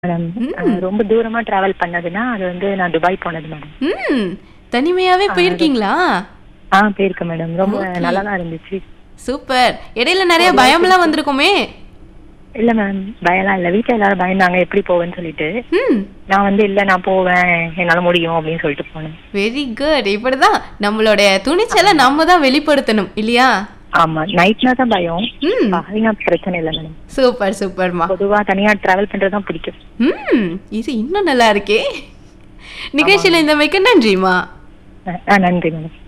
Madam ம். அஹ், ரொம்ப தூரமா டிராவல் பண்ணதுன்னா அது வந்து நான் துபாய் போனது மேடம் ம் தனிமையாவே போயிருக்கீங்களா ஆ போயிருக்கேன் மேடம் ரொம்ப Okay. நல்லா தான் இருந்துச்சு சூப்பர் இடையில நிறைய பயம்லாம் வந்திருக்குமே இல்ல மேம் பயம்லாம் இல்ல வீட்டுல எல்லாரும் பயந்தாங்க எப்படி போவேன்னு சொல்லிட்டு ம் நான் வந்து இல்ல நான் போவேன் என்னால முடியும் அப்படின்னு சொல்லிட்டு போனேன் வெரி குட் இப்படிதான் நம்மளுடைய துணிச்சலை நம்ம தான் வெளிப்படுத்தணும் இல்லையா ஆமா நைட்னா தான் பயம் ம் பகலினா பிரச்சனை இல்லை மேடம் சூப்பர் சூப்பர்மா பொதுவா தனியா டிராவல் பண்றது தான் பிடிக்கும் ம் இது இன்னும் நல்லா இருக்கே நிகழ்ச்சியில இந்த மிக்க நன்றிமா அஹ், ஆ நன்றி மேடம்